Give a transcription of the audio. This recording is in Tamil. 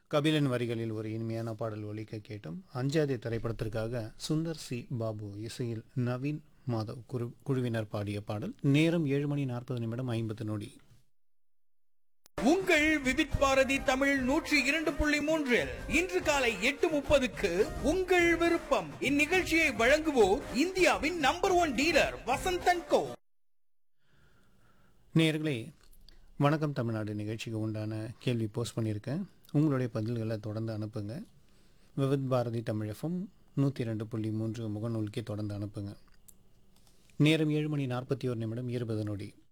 கபிலன் வரிகளில் ஒரு இனிமையான பாடல் ஒலிக்க கேட்டும் அஞ்சாதி திரைப்படத்திற்காக சுந்தர் சி பாபு இசையில் நவீன் மாதவ் குரு குழுவினர் பாடிய பாடல் நேரம் ஏழு மணி நாற்பது நிமிடம் ஐம்பது நொடி உங்கள் விவித் பாரதி தமிழ் நூற்றி இரண்டு புள்ளி மூன்றில் இன்று காலை எட்டு முப்பதுக்கு உங்கள் விருப்பம் இந்நிகழ்ச்சியை வழங்குவோர் இந்தியாவின் number one dealer Vasanthan co நேயர்களே வணக்கம் தமிழ்நாடு நிகழ்ச்சிக்கு உண்டான கேள்வி போஸ்ட் பண்ணியிருக்கேன் உங்களுடைய பதில்களை தொடர்ந்து அனுப்புங்க விவித் பாரதி தமிழ் எஃப்எம் நூற்றி ரெண்டு புள்ளி மூன்று முகநூலுக்கே தொடர்ந்து அனுப்புங்க நேரம் ஏழு மணி நாற்பத்தி ஒரு நிமிடம் இருபது நொடி